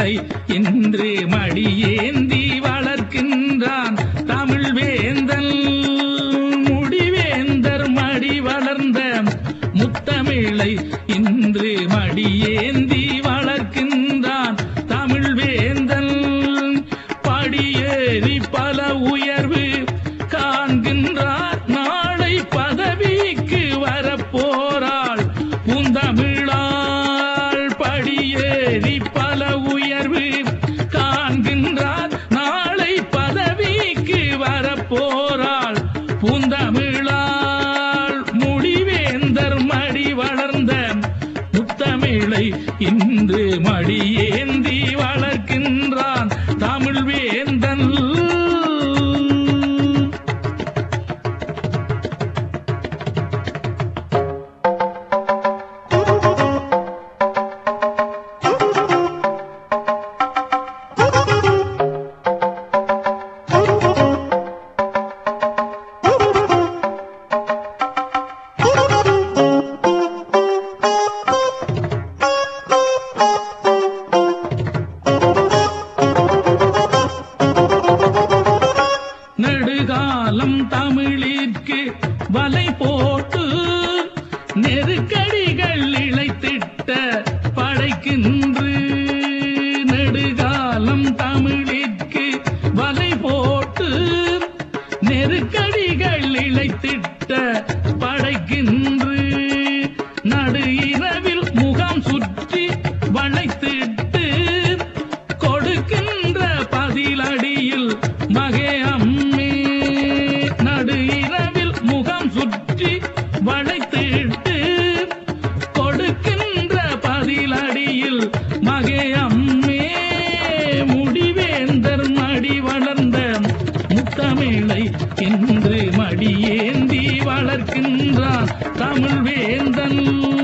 முத்தமிழை இன்று மடியேந்தி வளர்க்கின்றான் தமிழ் வேந்தன் முடிவேந்தர் மடி வளர்ந்த முத்தமிழை இன்று மடியேந்தி வளர்க்கின்றான் தமிழ் வேந்தன் படியேறி பல உயர்வு காண்கின்றார் நாளை பதவிக்கு வரப்போறாள் பூந்தமிழாள் படியேறி பல உயர்வு காண்கின்றார் நாளை பதவிக்கு வரப்போறாள் பூந்தமிழாள் முடிவேந்தர் மடி வளர்ந்த முத்தமிழை இன்று மடியேந்தி வளர்க்கின்றான் தமிழ் வேந்தன் நெடுகாலம் தமிழிற்கு வலை போட்டு நெருக்கடிகள் இழைத்திட்ட படைக்கின்று நெடுகாலம் தமிழிற்கு வலை போட்டு நெருக்கடிகள் இழைத்திட்ட படைக்கின்று நடு இரவில் முகம் சுற்றி வளைத்திட்டு கொடுக்கின்ற பதிலடியில் மகே அம்மே நடு இரவில் முகம் சுற்றி வளைத்திட்டு கொடுக்கின்ற பதிலடியில் மகே அம்மே முடிவேந்தர் மடி வளர்ந்த முத்தமிழை இன்று மடியேந்தி வளர்க்கின்றான் தமிழ் வேந்தன்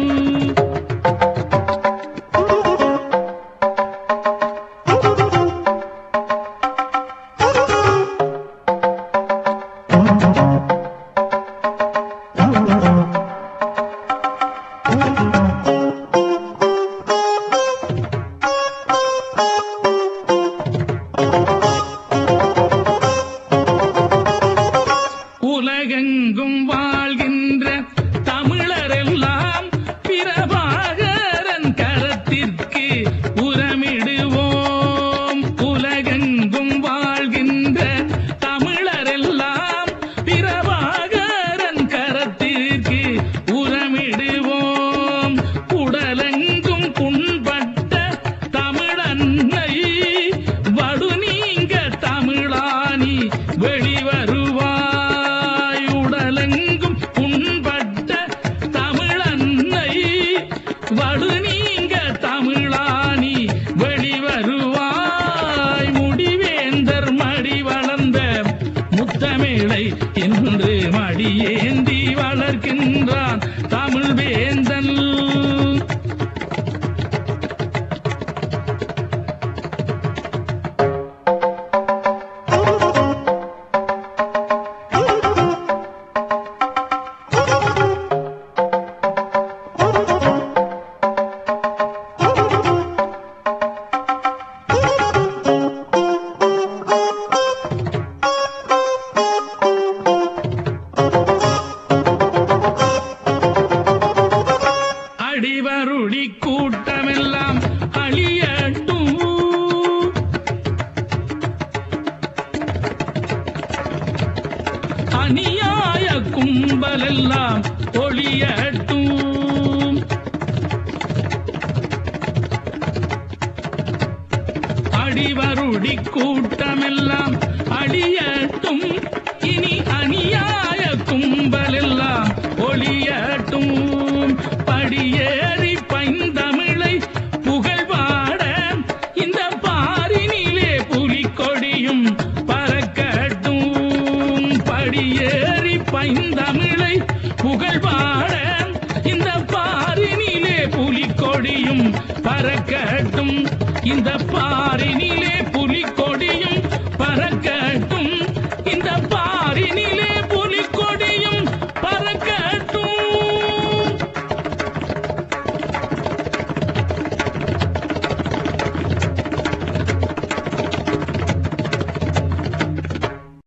உலகெங்கும் வாழ்கின்ற தமிழரெல்லாம் பிரபாகரன் கரத்திற்கு உரமிடுவோம் உலகெங்கும் வாழ்கின்ற தமிழரெல்லாம் பிரபாகரன் கரத்திற்கு உரமிடுவோம் உடலெங்கும் புண்பட்ட தமிழன்னை வடு நீங்க தமிழானி வெளிவருவாய் உடலெங்கும் புண்பட்ட தமிழன்னை வடு நீங்க தமிழானி வெளிவருவாய் முடிவேந்தர் மடி வளர்ந்த முத்தமிழை என்று மடியேந்தி வளர்க்கின்றான் தமிழ் வேந்தன் அடிவருடி கூட்டமெல்லாம் அழியட்டும் அநியாய கும்பலெல்லாம் ஒளியட்டும் அடிவருடி கூட்டமெல்லாம் அழியட்டும் இனி அநியாய கும்பலெல்லாம் ஒளியட்டும் படியேறி பைந்தமிழை புகழ்பாட இந்த பாரினிலே புலிக்கொடியும் பறக்கட்டும் படியேறி பைந்தமிழை புகழ்பாட இந்த பாரினிலே புலிக்கொடியும் பறக்கட்டும் இந்த பாரினி